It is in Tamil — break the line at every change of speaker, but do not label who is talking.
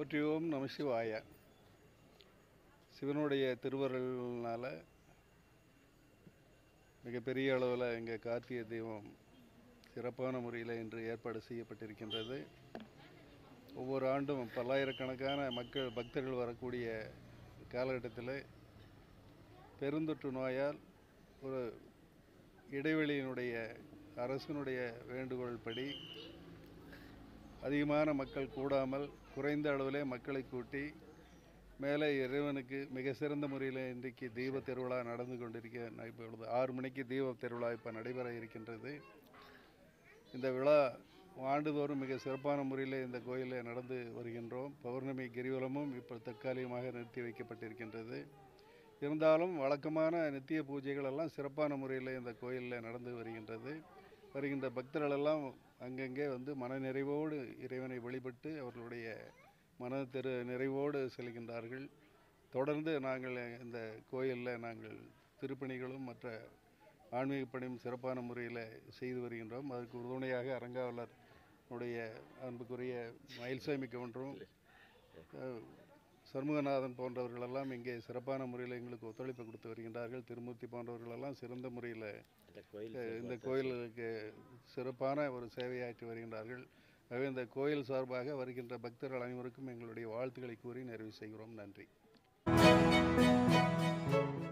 போற்றி ஓம் நம சிவாய சிவனுடைய திருவருள்னால மிகப்பெரிய அளவில் இங்கே கார்த்திகை தீபம் சிறப்பான முறையில் இன்று ஏற்பாடு செய்யப்பட்டிருக்கின்றது ஒவ்வொரு ஆண்டும் பல்லாயிரக்கணக்கான மக்கள் பக்தர்கள் வரக்கூடிய காலகட்டத்தில் பெருந்தொற்று நோயால் ஒரு இடைவெளியினுடைய அரசினுடைய வேண்டுகோள் படி அதிகமான மக்கள் கூடாமல் குறைந்த அளவிலே மக்களை கூட்டி மேலே இறைவனுக்கு மிக சிறந்த முறையில் இன்றைக்கு தீப திருவிழா நடந்து கொண்டிருக்க நான் இப்பொழுது ஆறு மணிக்கு தீப திருவிழா இப்போ நடைபெற இருக்கின்றது இந்த விழா ஆண்டுதோறும் மிக சிறப்பான முறையில் இந்த கோயிலில் நடந்து வருகின்றோம் பௌர்ணமி கிரிவலமும் இப்போ தற்காலிகமாக நிறுத்தி வைக்கப்பட்டிருக்கின்றது இருந்தாலும் வழக்கமான நித்திய பூஜைகள் எல்லாம் சிறப்பான முறையில் இந்த கோயிலில் நடந்து வருகின்றது வருகின்ற பக்தர்கள் எல்லாம் அங்கங்கே வந்து மனநிறைவோடு இறைவனை வழிபட்டு அவர்களுடைய மன திரு நிறைவோடு செல்கின்றார்கள் தொடர்ந்து நாங்கள் இந்த கோயிலில் நாங்கள் திருப்பணிகளும் மற்ற ஆன்மீக பணியும் சிறப்பான முறையில் செய்து வருகின்றோம் அதற்கு உறுதுணையாக அரங்காவலர் உடைய அன்புக்குரிய மயில்சாமி கவுண்டரும் அஹ், சண்முகநாதன் போன்றவர்களெல்லாம் இங்கே சிறப்பான முறையில் எங்களுக்கு ஒத்துழைப்பு கொடுத்து வருகின்றார்கள் திருமூர்த்தி போன்றவர்களெல்லாம் சிறந்த முறையில்
இந்த கோயில்
அஹ், இந்த கோயிலுக்கு சிறப்பான ஒரு சேவையாற்றி வருகின்றார்கள் ஆகவே இந்த கோயில் சார்பாக வருகின்ற பக்தர்கள் அனைவருக்கும் எங்களுடைய வாழ்த்துக்களை கூறி நிறைவு செய்கிறோம் நன்றி